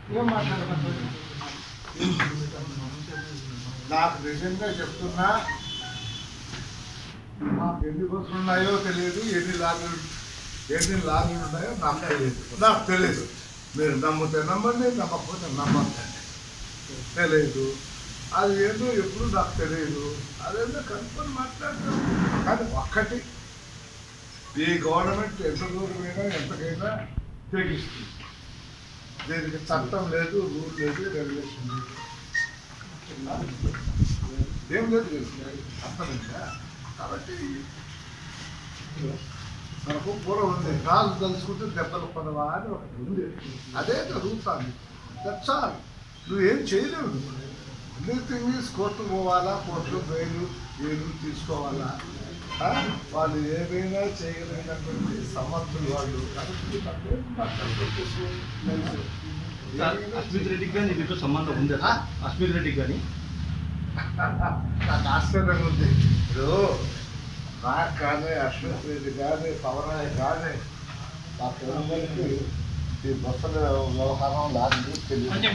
ఏం మాట్లాడమంటారు నాకు నిజంగా చెప్తున్నా మాకు ఎన్ని బస్సులు ఉన్నాయో తెలియదు ఎన్ని లారీలు ఎన్ని లారీలు ఉన్నాయో నాకు తెలియదు నాకు తెలియదు మీరు నమ్మితే నమ్మండి నమ్మకపోతే నమ్మకండి తెలియదు అది ఏందో ఎప్పుడు నాకు తెలియదు అదేందో కనుక్కొని మాట్లాడతాం కానీ ఒక్కటి ఈ గవర్నమెంట్ ఎంత దూరమైనా ఎంతకైనా తెగిస్తుంది దీనికి చట్టం లేదు రూల్ లేదు రెగ్యులేషన్ లేదు ఏం లేదు అర్థమైందా కాబట్టి మనకు పూర్వం ఉంది రాజు తలుచుకుంటే దెబ్బలు పడవా అని ఒకటి ఉంది అదే జరుగుతుంది దట్స్ ఆల్ నువ్వేం చేయలేవు ఎనీథింగ్ ఈజ్ కోర్టు పోవాలా కోర్టులో బెయిల్ ఏలు తీసుకోవాలా ఆ? వాళ్ళు ఏమైనా చేయగలిగినటువంటి సమర్థులు వాళ్ళు కాబట్టి తప్పేం మాట్లాడుకోవచ్చు. తెలుసు. అస్మిత్ రెడ్డికి కానీ మీకు సంబంధం ఉందా ఆ? అస్మిత్ రెడ్డికి కానీ నాకు ఆశ్చర్యంగా ఉంది ఇప్పుడు నాకు కానీ అశ్వత్ రెడ్డి కానీ పవనాయ కానీ మా కుటుంబానికి ఈ బస్సుల వ్యవహారం లాంటి తెలియదు